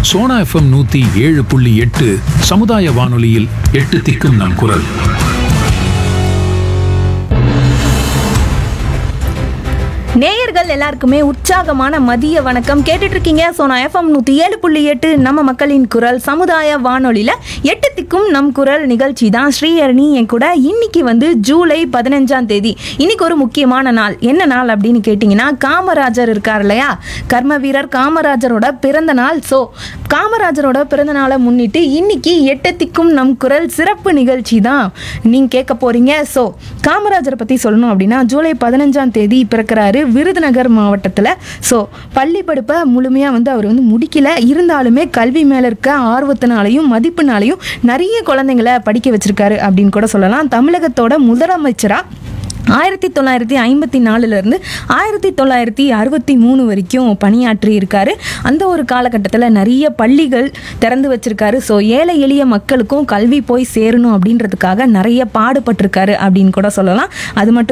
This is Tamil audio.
சோனா எஃப்எம் நூத்தி ஏழு புள்ளி எட்டு சமுதாய வானொலியில் எட்டு திக்கும் நம் குரல் நேயர்கள் எல்லாருக்குமே உற்சாகமான மதிய வணக்கம் கேட்டுட்டு இருக்கீங்க சோனா எஃப்எம் நூற்றி ஏழு புள்ளி எட்டு நம்ம மக்களின் குரல் சமுதாய வானொலியில் எட்டு திக்கும் நம் குரல் நிகழ்ச்சி தான் ஸ்ரீஹரணி என் கூட இன்னைக்கு வந்து ஜூலை பதினஞ்சாம் தேதி இன்னைக்கு ஒரு முக்கியமான நாள் என்ன நாள் அப்படின்னு கேட்டிங்கன்னா காமராஜர் இருக்கார் இல்லையா கர்ம வீரர் காமராஜரோட பிறந்த நாள் ஸோ காமராஜரோட பிறந்த நாளை முன்னிட்டு இன்னைக்கு எட்டு திக்கும் நம் குரல் சிறப்பு நிகழ்ச்சி தான் நீங்கள் கேட்க போறீங்க ஸோ காமராஜரை பற்றி சொல்லணும் அப்படின்னா ஜூலை பதினஞ்சாம் தேதி பிறக்கிறாரு விருதுநகர் மாவட்டத்தில் ஸோ பள்ளி படிப்பை முழுமையாக வந்து அவர் வந்து முடிக்கல இருந்தாலுமே கல்வி மேலே இருக்க ஆர்வத்தினாலையும் மதிப்புனாலையும் நிறைய குழந்தைங்களை படிக்க வச்சிருக்காரு அப்படின்னு கூட சொல்லலாம் தமிழகத்தோட முதலமைச்சராக ஆயிரத்தி தொள்ளாயிரத்தி ஐம்பத்தி நாலுலேருந்து ஆயிரத்தி தொள்ளாயிரத்தி அறுபத்தி மூணு வரைக்கும் பணியாற்றி இருக்காரு அந்த ஒரு காலகட்டத்தில் நிறைய பள்ளிகள் திறந்து வச்சிருக்காரு ஸோ ஏழை எளிய மக்களுக்கும் கல்வி போய் சேரணும் அப்படின்றதுக்காக நிறைய பாடுபட்டிருக்காரு அப்படின்னு கூட சொல்லலாம் அது மட்டும்